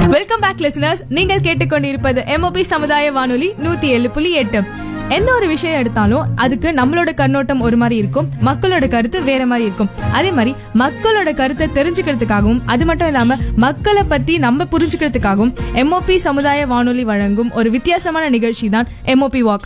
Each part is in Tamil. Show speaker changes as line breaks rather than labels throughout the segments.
வெல்கம் பேக் லிசனர்ஸ் நீங்கள் கேட்டுக்கொண்டிருப்பது எம்ஓபி சமுதாய வானொலி நூத்தி ஏழு புள்ளி எட்டு எந்த ஒரு விஷயம் எடுத்தாலும் அதுக்கு நம்மளோட கண்ணோட்டம் ஒரு மாதிரி இருக்கும் மக்களோட கருத்து வேற மாதிரி இருக்கும் அதே மாதிரி மக்களோட கருத்தை தெரிஞ்சுக்கிறதுக்காகவும் அது மட்டும் இல்லாம மக்களை பத்தி நம்ம புரிஞ்சுக்கிறதுக்காகவும் எம்ஓபி சமுதாய வானொலி வழங்கும் ஒரு வித்தியாசமான நிகழ்ச்சி தான் எம்ஓபி வாக்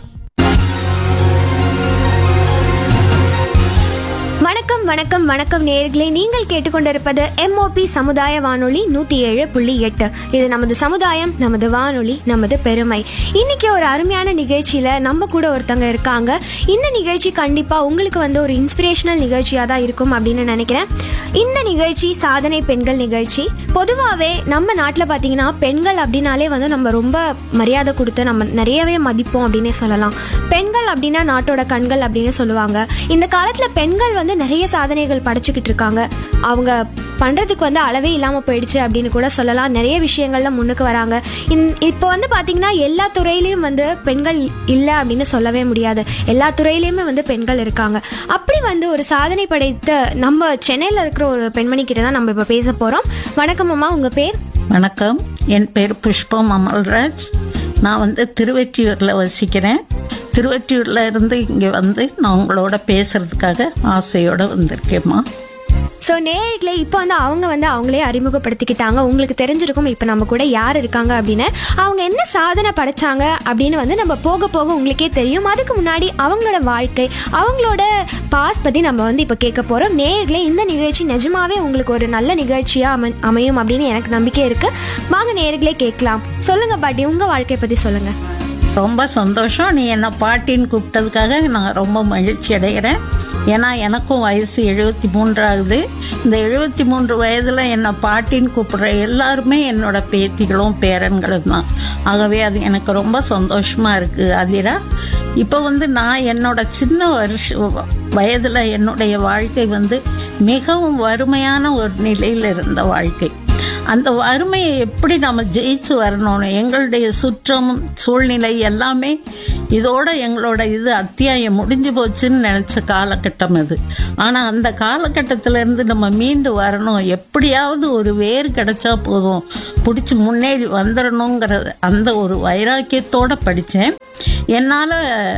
வணக்கம் வணக்கம் வணக்கம் நேர்களே நீங்கள் கேட்டுக்கொண்டிருப்பது எம்ஓபி சமுதாய வானொலி நூத்தி ஏழு புள்ளி எட்டு இது நமது சமுதாயம் நமது வானொலி நமது பெருமை இன்னைக்கு ஒரு அருமையான நிகழ்ச்சியில நம்ம கூட ஒருத்தங்க இருக்காங்க இந்த நிகழ்ச்சி கண்டிப்பா உங்களுக்கு வந்து ஒரு இன்ஸ்பிரேஷனல் நிகழ்ச்சியா தான் இருக்கும் அப்படின்னு நினைக்கிறேன் இந்த நிகழ்ச்சி சாதனை பெண்கள் நிகழ்ச்சி பொதுவாகவே நம்ம நாட்டில் பார்த்தீங்கன்னா பெண்கள் அப்படின்னாலே வந்து நம்ம ரொம்ப மரியாதை கொடுத்து நம்ம நிறையவே மதிப்போம் அப்படின்னே சொல்லலாம் பெண்கள் அப்படின்னா நாட்டோட கண்கள் அப்படின்னு சொல்லுவாங்க இந்த காலத்தில் பெண்கள் வந்து நிறைய சாதனைகள் படைச்சிக்கிட்டு இருக்காங்க அவங்க பண்ணுறதுக்கு வந்து அளவே இல்லாமல் போயிடுச்சு அப்படின்னு கூட சொல்லலாம் நிறைய விஷயங்கள்ல முன்னுக்கு வராங்க இந் இப்போ வந்து பார்த்தீங்கன்னா எல்லா துறையிலையும் வந்து பெண்கள் இல்லை அப்படின்னு சொல்லவே முடியாது எல்லா துறையிலையுமே வந்து பெண்கள் இருக்காங்க அப்படி வந்து ஒரு சாதனை படைத்த நம்ம சென்னையில் இருக்கிற ஒரு பெண்மணி கிட்ட தான் நம்ம இப்போ பேச போகிறோம் வணக்கம் அம்மா உங்கள் பேர்
வணக்கம் என் பேர் புஷ்பம் அமல்ராஜ் நான் வந்து திருவெற்றியூரில் வசிக்கிறேன் திருவெற்றியூரில் இருந்து இங்கே வந்து நான் உங்களோட பேசுறதுக்காக ஆசையோடு வந்திருக்கேம்மா
ஸோ நேரில் இப்போ வந்து அவங்க வந்து அவங்களே அறிமுகப்படுத்திக்கிட்டாங்க உங்களுக்கு தெரிஞ்சிருக்கும் இப்போ நம்ம கூட யார் இருக்காங்க அப்படின்னு அவங்க என்ன சாதனை படைச்சாங்க அப்படின்னு வந்து நம்ம போக போக உங்களுக்கே தெரியும் அதுக்கு முன்னாடி அவங்களோட வாழ்க்கை அவங்களோட பாஸ் பற்றி நம்ம வந்து இப்போ கேட்க போகிறோம் நேரில் இந்த நிகழ்ச்சி நிஜமாவே உங்களுக்கு ஒரு நல்ல நிகழ்ச்சியாக அமை அமையும் அப்படின்னு எனக்கு நம்பிக்கை இருக்குது வாங்க நேர்களே கேட்கலாம் சொல்லுங்கள் பாட்டி உங்கள் வாழ்க்கையை பற்றி சொல்லுங்கள்
ரொம்ப சந்தோஷம் நீ என்னை பாட்டின்னு கூப்பிட்டதுக்காக நான் ரொம்ப மகிழ்ச்சி அடைகிறேன் ஏன்னா எனக்கும் வயசு எழுபத்தி மூன்றாகுது இந்த எழுபத்தி மூன்று வயதில் என்னை பாட்டின்னு கூப்பிடுற எல்லாருமே என்னோட பேத்திகளும் பேரன்களும் தான் ஆகவே அது எனக்கு ரொம்ப சந்தோஷமாக இருக்குது அதிரா இப்போ வந்து நான் என்னோட சின்ன வருஷ வயதில் என்னுடைய வாழ்க்கை வந்து மிகவும் வறுமையான ஒரு நிலையில் இருந்த வாழ்க்கை அந்த வறுமையை எப்படி நம்ம ஜெயிச்சு வரணும்னு எங்களுடைய சுற்றம் சூழ்நிலை எல்லாமே இதோட எங்களோட இது அத்தியாயம் முடிஞ்சு போச்சுன்னு நினச்ச காலகட்டம் அது ஆனால் அந்த காலகட்டத்துல இருந்து நம்ம மீண்டு வரணும் எப்படியாவது ஒரு வேர் கிடைச்சா போதும் பிடிச்சி முன்னேறி வந்துடணுங்கிற அந்த ஒரு வைராக்கியத்தோட படித்தேன் என்னால்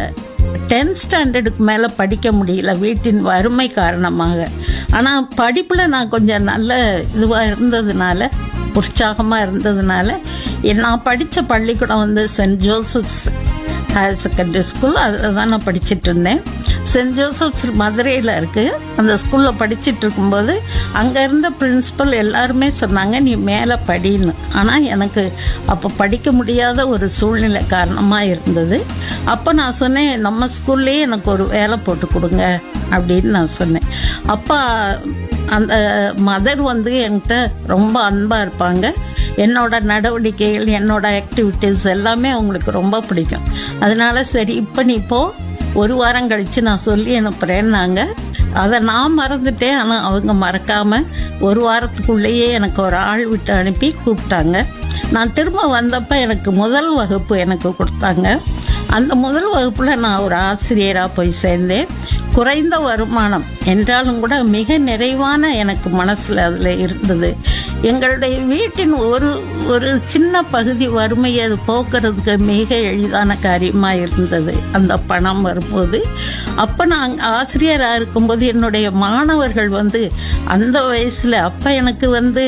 டென்த் ஸ்டாண்டர்டுக்கு மேலே படிக்க முடியல வீட்டின் வறுமை காரணமாக ஆனால் படிப்பில் நான் கொஞ்சம் நல்ல இதுவாக இருந்ததுனால உற்சாகமாக இருந்ததுனால என் நான் படித்த பள்ளிக்கூடம் வந்து saint Joseph's higher secondary school அதில் தான் நான் படிச்சுட்டு இருந்தேன் சென்ட் ஜோசப்ஸ் மதுரையில் இருக்குது அந்த ஸ்கூலில் படிச்சுட்டு இருக்கும்போது அங்கே இருந்த பிரின்ஸிபல் எல்லாருமே சொன்னாங்க நீ மேலே படின்னு ஆனால் எனக்கு அப்போ படிக்க முடியாத ஒரு சூழ்நிலை காரணமாக இருந்தது அப்போ நான் சொன்னேன் நம்ம ஸ்கூல்லேயே எனக்கு ஒரு வேலை போட்டு கொடுங்க அப்படின்னு நான் சொன்னேன் அப்பா அந்த மதர் வந்து என்கிட்ட ரொம்ப அன்பாக இருப்பாங்க என்னோட நடவடிக்கைகள் என்னோட ஆக்டிவிட்டீஸ் எல்லாமே அவங்களுக்கு ரொம்ப பிடிக்கும் அதனால சரி இப்போ நீ போ ஒரு வாரம் கழித்து நான் சொல்லி அனுப்புகிறேன்னாங்க அதை நான் மறந்துட்டேன் ஆனால் அவங்க மறக்காமல் ஒரு வாரத்துக்குள்ளேயே எனக்கு ஒரு ஆள் விட்டு அனுப்பி கூப்பிட்டாங்க நான் திரும்ப வந்தப்போ எனக்கு முதல் வகுப்பு எனக்கு கொடுத்தாங்க அந்த முதல் வகுப்பில் நான் ஒரு ஆசிரியராக போய் சேர்ந்தேன் குறைந்த வருமானம் என்றாலும் கூட மிக நிறைவான எனக்கு மனசில் அதில் இருந்தது எங்களுடைய வீட்டின் ஒரு ஒரு சின்ன பகுதி வறுமையை அது போக்குறதுக்கு மிக எளிதான காரியமாக இருந்தது அந்த பணம் வரும்போது அப்போ நான் ஆசிரியராக இருக்கும்போது என்னுடைய மாணவர்கள் வந்து அந்த வயசில் அப்போ எனக்கு வந்து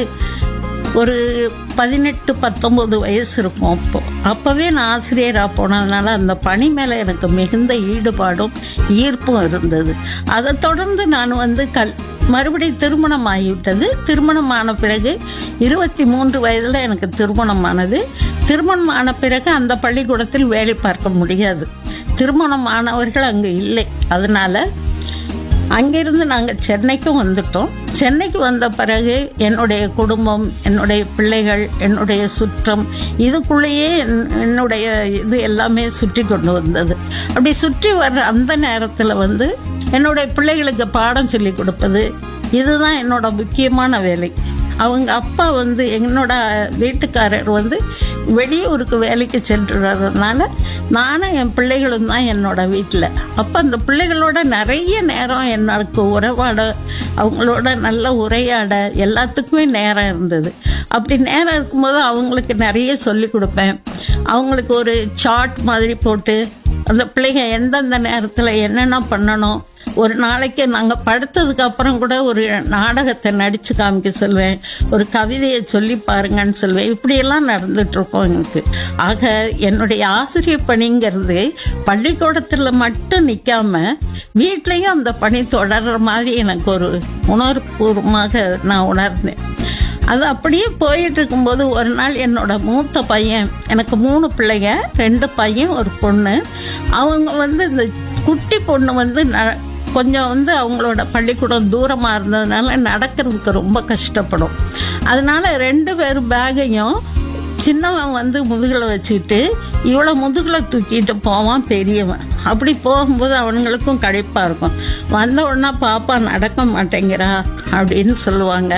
ஒரு பதினெட்டு பத்தொம்பது வயசு இருக்கும் அப்போ அப்போவே நான் ஆசிரியராக போனதுனால அந்த பணி மேலே எனக்கு மிகுந்த ஈடுபாடும் ஈர்ப்பும் இருந்தது அதை தொடர்ந்து நான் வந்து கல் மறுபடி திருமணம் ஆகிவிட்டது திருமணம் ஆன பிறகு இருபத்தி மூன்று வயதில் எனக்கு திருமணமானது திருமணம் ஆன பிறகு அந்த பள்ளிக்கூடத்தில் வேலை பார்க்க முடியாது திருமணம் ஆனவர்கள் அங்கே இல்லை அதனால் அங்கிருந்து நாங்கள் சென்னைக்கும் வந்துட்டோம் சென்னைக்கு வந்த பிறகு என்னுடைய குடும்பம் என்னுடைய பிள்ளைகள் என்னுடைய சுற்றம் இதுக்குள்ளேயே என்- என்னுடைய இது எல்லாமே சுற்றி கொண்டு வந்தது அப்படி சுற்றி வர்ற அந்த நேரத்தில் வந்து என்னுடைய பிள்ளைகளுக்கு பாடம் சொல்லி கொடுப்பது இதுதான் என்னோட முக்கியமான வேலை அவங்க அப்பா வந்து என்னோட வீட்டுக்காரர் வந்து வெளியூருக்கு வேலைக்கு சென்றுறதுனால நானும் என் பிள்ளைகளும் தான் என்னோட வீட்டில் அப்போ அந்த பிள்ளைகளோட நிறைய நேரம் எனக்கு உறவாட அவங்களோட நல்ல உரையாட எல்லாத்துக்குமே நேரம் இருந்தது அப்படி நேரம் இருக்கும்போது அவங்களுக்கு நிறைய சொல்லி கொடுப்பேன் அவங்களுக்கு ஒரு சார்ட் மாதிரி போட்டு அந்த பிள்ளைங்க எந்தெந்த நேரத்தில் என்னென்ன பண்ணணும் ஒரு நாளைக்கு நாங்கள் படுத்ததுக்கு அப்புறம் கூட ஒரு நாடகத்தை நடித்து காமிக்க சொல்வேன் ஒரு கவிதையை சொல்லி பாருங்கன்னு சொல்வேன் இப்படியெல்லாம் நடந்துட்டு இருக்கோம் எனக்கு ஆக என்னுடைய ஆசிரியர் பணிங்கிறது பள்ளிக்கூடத்தில் மட்டும் நிற்காம வீட்லேயும் அந்த பணி தொடர்ற மாதிரி எனக்கு ஒரு உணர்வுபூர்வமாக நான் உணர்ந்தேன் அது அப்படியே போயிட்டு இருக்கும்போது ஒரு நாள் என்னோட மூத்த பையன் எனக்கு மூணு பிள்ளைங்க ரெண்டு பையன் ஒரு பொண்ணு அவங்க வந்து இந்த குட்டி பொண்ணு வந்து ந- கொஞ்சம் வந்து அவங்களோட பள்ளிக்கூடம் தூரமாக இருந்ததுனால நடக்கிறதுக்கு ரொம்ப கஷ்டப்படும் அதனால ரெண்டு பேர் பேக்கையும் சின்னவன் வந்து முதுகில் வச்சுக்கிட்டு இவ்வளோ முதுகில் தூக்கிட்டு போவான் பெரியவன் அப்படி போகும்போது அவனுங்களுக்கும் கழிப்பாக இருக்கும் வந்த உடனே பாப்பா நடக்க மாட்டேங்கிறா அப்படின்னு சொல்லுவாங்க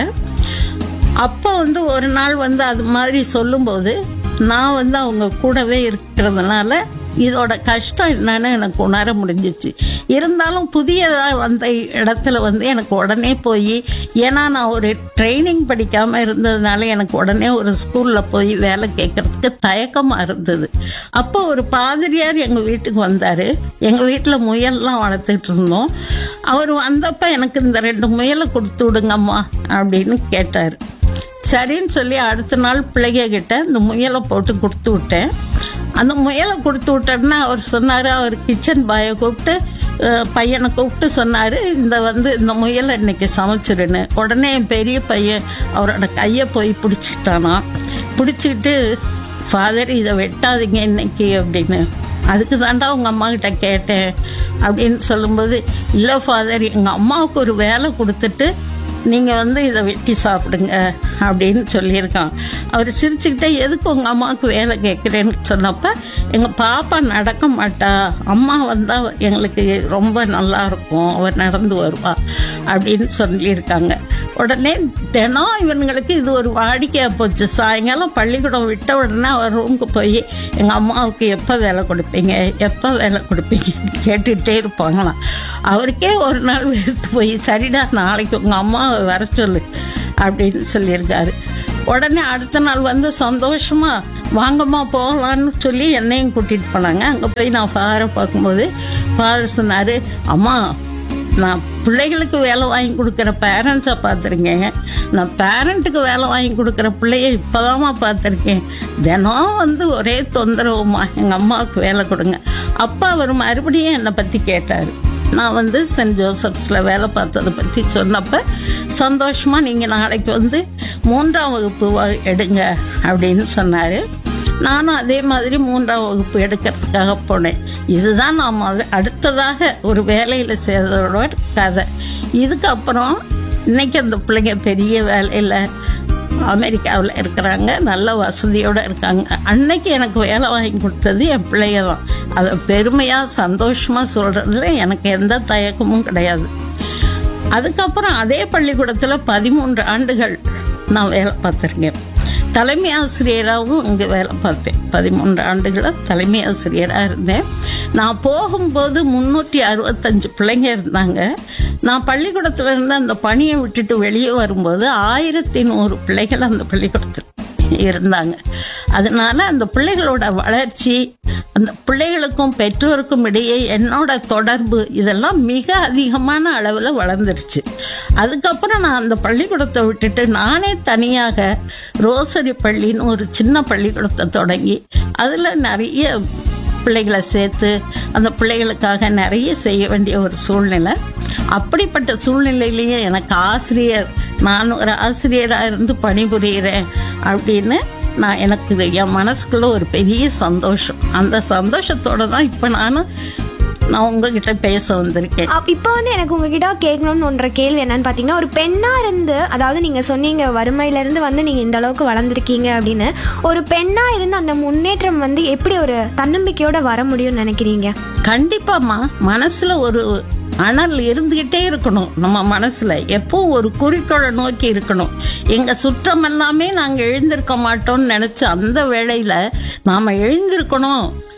அப்போ வந்து ஒரு நாள் வந்து அது மாதிரி சொல்லும்போது நான் வந்து அவங்க கூடவே இருக்கிறதுனால இதோட கஷ்டம் என்னன்னு எனக்கு உணர முடிஞ்சிச்சு இருந்தாலும் புதியதாக வந்த இடத்துல வந்து எனக்கு உடனே போய் ஏன்னா நான் ஒரு ட்ரைனிங் படிக்காமல் இருந்ததுனால எனக்கு உடனே ஒரு ஸ்கூலில் போய் வேலை கேட்கறதுக்கு தயக்கமாக இருந்தது அப்போ ஒரு பாதிரியார் எங்கள் வீட்டுக்கு வந்தார் எங்கள் வீட்டில் முயல்லாம் வளர்த்துட்டு இருந்தோம் அவர் வந்தப்போ எனக்கு இந்த ரெண்டு முயலை கொடுத்து விடுங்கம்மா அப்படின்னு கேட்டார் சரின்னு சொல்லி அடுத்த நாள் பிள்ளைங்க கிட்ட இந்த முயலை போட்டு கொடுத்து விட்டேன் அந்த முயலை கொடுத்து விட்டேன்னா அவர் சொன்னார் அவர் கிச்சன் பாயை கூப்பிட்டு அஹ், பையனை கூப்பிட்டு சொன்னார் இந்த வந்து இந்த முயலை இன்னைக்கு சமைச்சிருன்னு உடனே என் பெரிய பையன் அவரோட கையை போய் பிடிச்சிக்கிட்டானா பிடிச்சிக்கிட்டு ஃபாதர் இதை வெட்டாதீங்க இன்னைக்கு அப்படின்னு அதுக்கு தாண்டா உங்கள் அம்மா கிட்ட கேட்டேன் அப்படின்னு சொல்லும்போது இல்லை ஃபாதர் எங்கள் அம்மாவுக்கு ஒரு வேலை கொடுத்துட்டு நீங்கள் வந்து இதை வெட்டி சாப்பிடுங்க அப்படின்னு சொல்லியிருக்கான் அவர் சிரிச்சுக்கிட்டே எதுக்கு உங்கள் அம்மாவுக்கு வேலை கேட்குறேன்னு சொன்னப்ப எங்கள் பாப்பா நடக்க மாட்டா அம்மா வந்தால் எங்களுக்கு ரொம்ப நல்லா இருக்கும் அவர் நடந்து வருவா அப்படின்னு சொல்லியிருக்காங்க உடனே தினம் இவனுங்களுக்கு இது ஒரு வாடிக்கையாக போச்சு சாயங்காலம் பள்ளிக்கூடம் விட்ட உடனே அவர் ரூமுக்கு போய் எங்கள் அம்மாவுக்கு எப்போ வேலை கொடுப்பீங்க எப்போ வேலை கொடுப்பீங்க கேட்டுகிட்டே இருப்பாங்களாம் அவருக்கே ஒரு நாள் வெறுத்து போய் சரிடா நாளைக்கு உங்கள் அம்மாவை வர சொல்லு அப்படின்னு சொல்லியிருக்காரு உடனே அடுத்த நாள் வந்து சந்தோஷமா வாங்கம்மா போகலான்னு சொல்லி என்னையும் கூட்டிகிட்டு போனாங்க அங்கே போய் நான் ஃபாதரை பார்க்கும்போது ஃபாதர் சொன்னார் அம்மா நான் பிள்ளைகளுக்கு வேலை வாங்கி கொடுக்குற பேரண்ட்ஸை பார்த்துருக்கேங்க நான் பேரண்ட்டுக்கு வேலை வாங்கி கொடுக்குற பிள்ளைய இப்போதாம்மா பார்த்துருக்கேன் தினம் வந்து ஒரே தொந்தரவுமா எங்கள் அம்மாவுக்கு வேலை கொடுங்க அப்பா அவர் மறுபடியும் என்னை பற்றி கேட்டார் நான் வந்து சென்ட் ஜோசப்ஸில் வேலை பார்த்ததை பற்றி சொன்னப்ப சந்தோஷமாக நீங்கள் நாளைக்கு வந்து மூன்றாம் வகுப்பு வ- எடுங்க அப்படின்னு சொன்னார் நானும் அதே மாதிரி மூன்றாம் வகுப்பு எடுக்கிறதுக்காக போனேன் இதுதான் நான் முத அடுத்ததாக ஒரு வேலையில் சேர்ந்ததோட கதை இதுக்கப்புறம் இன்னைக்கு அந்த பிள்ளைங்க பெரிய வேலையில் அமெரிக்காவில் இருக்கிறாங்க நல்ல வசதியோடு இருக்காங்க அன்னைக்கு எனக்கு வேலை வாங்கி கொடுத்தது என் பிள்ளைய தான் அதை பெருமையாக சந்தோஷமாக சொல்கிறதுல எனக்கு எந்த தயக்கமும் கிடையாது அதுக்கப்புறம் அதே பள்ளிக்கூடத்தில் பதிமூன்று ஆண்டுகள் நான் வேலை பார்த்துருக்கேன் தலைமை ஆசிரியராகவும் இங்கே வேலை பார்த்தேன் பதிமூன்று ஆண்டுகளாக தலைமை ஆசிரியராக இருந்தேன் நான் போகும்போது முந்நூற்றி அறுபத்தஞ்சு பிள்ளைங்க இருந்தாங்க நான் பள்ளிக்கூடத்தில் இருந்து அந்த பணியை விட்டுட்டு வெளியே வரும்போது ஆயிரத்தி நூறு பிள்ளைகள் அந்த பள்ளிக்கூடத்தில் இருந்தாங்க அதனால அந்த பிள்ளைகளோட வளர்ச்சி அந்த பிள்ளைகளுக்கும் பெற்றோருக்கும் இடையே என்னோட தொடர்பு இதெல்லாம் மிக அதிகமான அளவில் வளர்ந்துருச்சு அதுக்கப்புறம் நான் அந்த பள்ளிக்கூடத்தை விட்டுட்டு நானே தனியாக ரோசரி பள்ளின்னு ஒரு சின்ன பள்ளிக்கூடத்தை தொடங்கி அதில் நிறைய பிள்ளைகளை சேர்த்து அந்த பிள்ளைகளுக்காக நிறைய செய்ய வேண்டிய ஒரு சூழ்நிலை அப்படிப்பட்ட சூழ்நிலையிலேயே எனக்கு ஆசிரியர் நான் ஒரு ஆசிரியராக இருந்து பணிபுரிகிறேன் அப்படின்னு நான் எனக்கு இது என் மனசுக்குள்ள ஒரு பெரிய சந்தோஷம் அந்த சந்தோஷத்தோட தான் இப்போ நானும் நான் உங்ககிட்ட பேச வந்திருக்கேன்
அப்- இப்போ வந்து எனக்கு உங்ககிட்ட கேட்கணும்னு ஒன்ற கேள்வி என்னன்னு பார்த்தீங்கன்னா ஒரு பெண்ணா இருந்து அதாவது நீங்க சொன்னீங்க வறுமையில இருந்து வந்து நீங்க இந்த அளவுக்கு வளர்ந்துருக்கீங்க அப்படின்னு ஒரு பெண்ணா இருந்து அந்த முன்னேற்றம் வந்து எப்படி ஒரு தன்னம்பிக்கையோட வர முடியும்னு நினைக்கிறீங்க
கண்டிப்பாம்மா மனசுல ஒரு அனல் இருந்துகிட்டே இருக்கணும் நம்ம மனசுல எப்போ ஒரு குறிக்கோளை நோக்கி இருக்கணும் எங்க சுற்றம் எல்லாமே நாங்க எழுந்திருக்க மாட்டோம்னு நினைச்ச அந்த வேளையில நாம எழுந்திருக்கணும்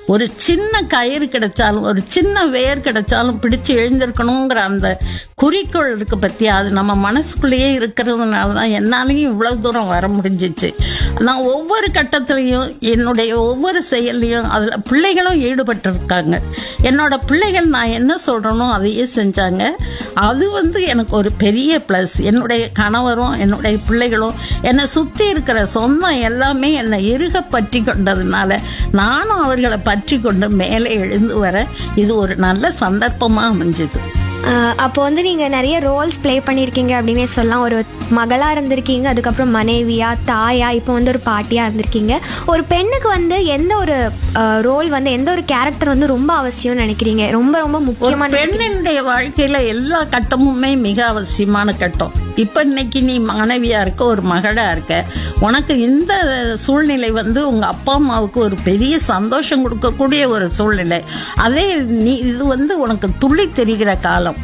ஒரு சின்ன கயிறு கிடைச்சாலும் ஒரு சின்ன வேர் கிடைச்சாலும் பிடிச்சு எழுந்திருக்கணுங்கிற அந்த குறிக்கோள் இருக்கு பத்தியா அது நம்ம மனசுக்குள்ளேயே இருக்கிறதுனால தான் என்னாலையும் இவ்வளவு தூரம் வர முடிஞ்சிச்சு நான் ஒவ்வொரு கட்டத்திலையும் என்னுடைய ஒவ்வொரு செயல்லையும் அதில் பிள்ளைகளும் ஈடுபட்டு இருக்காங்க என்னோட பிள்ளைகள் நான் என்ன சொல்றேனோ அதையே செஞ்சாங்க அது வந்து எனக்கு ஒரு பெரிய ப்ளஸ் என்னுடைய கணவரும் என்னுடைய பிள்ளைகளும் என்னை சுற்றி இருக்கிற சொந்தம் எல்லாமே என்னை இறுக பற்றி கொண்டதுனால நானும் அவர்களை பற்றி கொண்டு மேலே எழுந்து வர இது ஒரு நல்ல சந்தர்ப்பமாக அமைஞ்சுது
ஆஹ் அப்போ வந்து நீங்கள் நிறைய ரோல்ஸ் ப்ளே பண்ணியிருக்கீங்க அப்படின்னே சொல்லலாம் ஒரு மகளாக இருந்திருக்கீங்க அதுக்கப்புறம் மனைவியா தாயா இப்போ வந்து ஒரு பாட்டியாக இருந்திருக்கீங்க ஒரு பெண்ணுக்கு வந்து எந்த ஒரு ரோல் வந்து எந்த ஒரு கேரக்டர் வந்து ரொம்ப அவசியம்னு நினைக்கிறீங்க ரொம்ப ரொம்ப
ஒரு
முக்கியமான
பெண்ணினுடைய வாழ்க்கையில எல்லா கட்டமுமே மிக அவசியமான கட்டம் இப்ப இன்னைக்கு நீ மனைவியா இருக்க ஒரு மகளா இருக்க உனக்கு இந்த சூழ்நிலை வந்து உங்க அப்பா அம்மாவுக்கு ஒரு பெரிய சந்தோஷம் கொடுக்கக்கூடிய ஒரு சூழ்நிலை அதே நீ இது வந்து உனக்கு துள்ளி தெரிகிற காலம்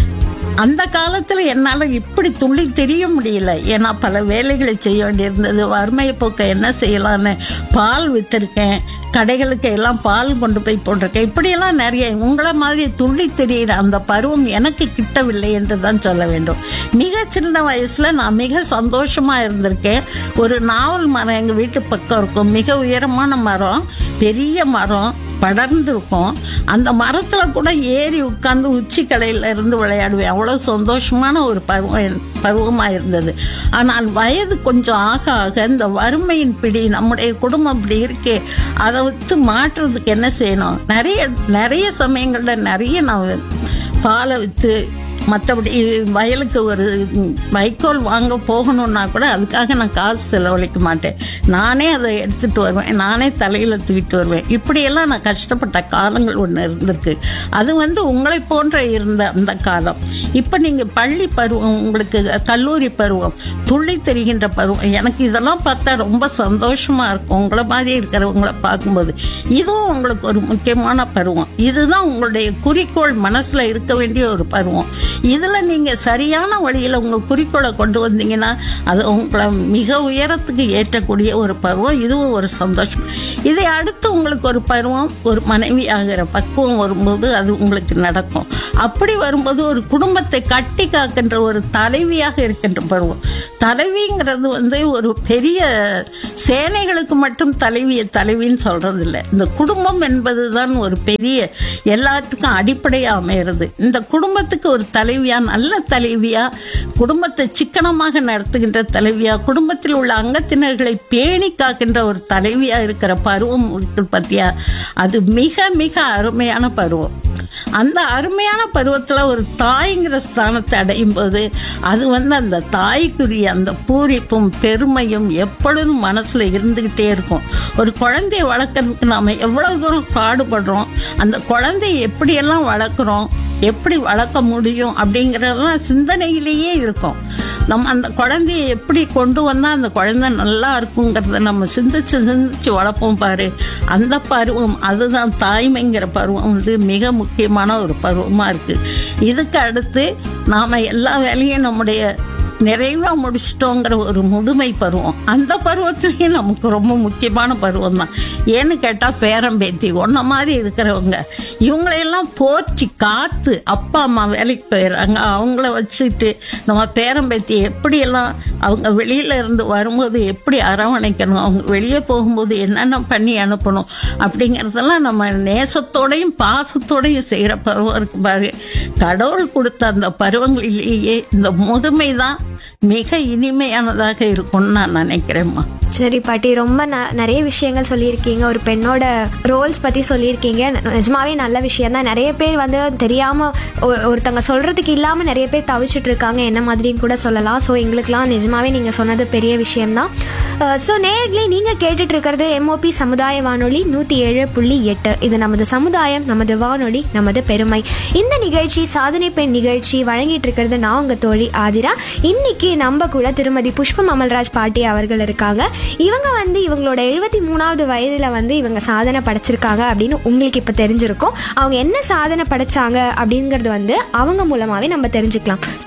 அந்த காலத்துல என்னால இப்படி துள்ளி தெரிய முடியல ஏன்னா பல வேலைகளை செய்ய வேண்டியிருந்தது வறுமையை போக்க என்ன செய்யலாம்னு பால் வித்திருக்கேன் கடைகளுக்கு எல்லாம் பால் கொண்டு போய் போட்டிருக்கேன் இப்படியெல்லாம் நிறைய உங்களை மாதிரி துள்ளி தெரிகிற அந்த பருவம் எனக்கு கிட்டவில்லை என்று தான் சொல்ல வேண்டும் மிக சின்ன வயசுல நான் மிக சந்தோஷமா இருந்திருக்கேன் ஒரு நாவல் மரம் எங்க வீட்டு பக்கம் இருக்கும் மிக உயரமான மரம் பெரிய மரம் படர்ந்து இருக்கும் அந்த மரத்துல கூட ஏறி உட்கார்ந்து உச்சி கடையில இருந்து விளையாடுவேன் அவ்வளவு சந்தோஷமான ஒரு பருவம் என்- பருவமா இருந்தது ஆனால் வயது கொஞ்சம் ஆக ஆக இந்த வறுமையின் பிடி நம்முடைய குடும்பம் இப்படி இருக்கே அதை விட்டு மாற்றுறதுக்கு என்ன செய்யணும் நிறைய நிறைய சமயங்கள்ல நிறைய நான் பாலை வித்து மற்றபடி வயலுக்கு ஒரு வைக்கோல் வாங்க போகணும்னா கூட அதுக்காக நான் காசு செலவழிக்க மாட்டேன் நானே அதை எடுத்துட்டு வருவேன் நானே தலையில தூக்கிட்டு வருவேன் இப்படியெல்லாம் நான் கஷ்டப்பட்ட காலங்கள் ஒன்று இருந்திருக்கு அது வந்து உங்களை போன்ற இருந்த அந்த காலம் இப்போ நீங்க பள்ளி பருவம் உங்களுக்கு கல்லூரி பருவம் துள்ளி தெரிகின்ற பருவம் எனக்கு இதெல்லாம் பார்த்தா ரொம்ப சந்தோஷமா இருக்கும் உங்களை மாதிரி இருக்கிறவங்கள பார்க்கும்போது இதுவும் உங்களுக்கு ஒரு முக்கியமான பருவம் இதுதான் உங்களுடைய குறிக்கோள் மனசுல இருக்க வேண்டிய ஒரு பருவம் இதுல நீங்க சரியான வழியில உங்க குறிக்கோளை கொண்டு வந்தீங்கன்னா அது உங்களை மிக உயரத்துக்கு ஏற்றக்கூடிய ஒரு பருவம் இதுவும் ஒரு சந்தோஷம் இதை அடுத்து உங்களுக்கு ஒரு பருவம் ஒரு மனைவி ஆகிற பக்குவம் வரும்போது அது உங்களுக்கு நடக்கும் அப்படி வரும்போது ஒரு குடும்பத்தை கட்டி காக்கின்ற ஒரு தலைவியாக இருக்கின்ற பருவம் தலைவிங்கிறது வந்து ஒரு பெரிய சேனைகளுக்கு மட்டும் தலைவிய தலைவின்னு சொல்றது இல்லை இந்த குடும்பம் என்பதுதான் ஒரு பெரிய எல்லாத்துக்கும் அடிப்படையா அமைகிறது இந்த குடும்பத்துக்கு ஒரு தலைவியா நல்ல தலைவியா குடும்பத்தை சிக்கனமாக நடத்துகின்ற தலைவியா குடும்பத்தில் உள்ள அங்கத்தினர்களை பேணி காக்கின்ற ஒரு தலைவியா இருக்கிற பருவம் இருக்கு பத்தியா அது மிக மிக அருமையான பருவம் அந்த அருமையான பருவத்துல ஒரு தாய்ங்கிற ஸ்தானத்தை அடையும் போது அது வந்து அந்த தாய்க்குரிய அந்த பூரிப்பும் பெருமையும் எப்பொழுதும் மனசுல இருந்துகிட்டே இருக்கும் ஒரு குழந்தைய வளர்க்கறதுக்கு நாம எவ்வளவு தூரம் பாடுபடுறோம் அந்த குழந்தைய எப்படியெல்லாம் வளர்க்குறோம் எப்படி வளர்க்க முடியும் அப்படிங்கறதெல்லாம் சிந்தனையிலேயே இருக்கும் நம்ம அந்த குழந்தைய எப்படி கொண்டு வந்தா அந்த குழந்தை நல்லா இருக்குங்கிறத நம்ம சிந்திச்சு சிந்திச்சு வளர்ப்போம் பாரு அந்த பருவம் அதுதான் தாய்மைங்கிற பருவம் வந்து மிக முக்கியமான ஒரு பருவமா இருக்கு இதுக்கு அடுத்து நாம எல்லா வேலையும் நம்முடைய நிறைவா முடிச்சிட்டோங்கிற ஒரு முதுமை பருவம் அந்த பருவத்திலையும் நமக்கு ரொம்ப முக்கியமான பருவம் தான் ஏன்னு கேட்டா பேரம்பேத்தி ஒன்ன மாதிரி இருக்கிறவங்க இவங்களையெல்லாம் போற்றி காத்து அப்பா அம்மா வேலைக்கு போயிடுறாங்க அவங்கள வச்சுட்டு நம்ம பேரம்பேத்தி எப்படியெல்லாம் அவங்க வெளியில இருந்து வரும்போது எப்படி அரவணைக்கணும் அவங்க வெளியே போகும்போது என்னென்ன பண்ணி அனுப்பணும் அப்படிங்கறதெல்லாம் நம்ம நேசத்தோடையும் பாசத்தோடையும் செய்யற பருவம் இருக்கு பாரு கடவுள் கொடுத்த அந்த பருவங்களிலேயே இந்த முதுமை தான் மிக இனிமையானதாக இருக்கும்னு நான் நினைக்கிறேம்மா
சரி பாட்டி ரொம்ப ந- நிறைய விஷயங்கள் சொல்லியிருக்கீங்க ஒரு பெண்ணோட ரோல்ஸ் பற்றி சொல்லியிருக்கீங்க ந- நிஜமாவே நல்ல விஷயம் தான் நிறைய பேர் வந்து தெரியாமல் ஒருத்தங்க சொல்கிறதுக்கு இல்லாமல் நிறைய பேர் தவிச்சிட்டு இருக்காங்க என்ன மாதிரின்னு கூட சொல்லலாம் ஸோ எங்களுக்கெல்லாம் நிஜமாவே நீங்கள் சொன்னது பெரிய விஷயம்தான் ஸோ நேர்களே நீங்கள் கேட்டுட்டு இருக்கிறது எம்ஓபி சமுதாய வானொலி நூற்றி ஏழு புள்ளி எட்டு இது நமது சமுதாயம் நமது வானொலி நமது பெருமை இந்த நிகழ்ச்சி சாதனை பெண் நிகழ்ச்சி வழங்கிட்டு இருக்கிறது நான் உங்கள் தோழி ஆதிரா இன்னைக்கு நம்ம கூட திருமதி புஷ்பம் அமல்ராஜ் பாட்டி அவர்கள் இருக்காங்க இவங்க வந்து இவங்களோட எழுபத்தி மூணாவது வயதில் வந்து இவங்க சாதனை படைச்சிருக்காங்க அப்படின்னு உங்களுக்கு இப்போ தெரிஞ்சிருக்கும் அவங்க என்ன சாதனை படைச்சாங்க அப்படிங்கிறது வந்து அவங்க மூலமாகவே நம்ம தெரிஞ்சுக்கலாம்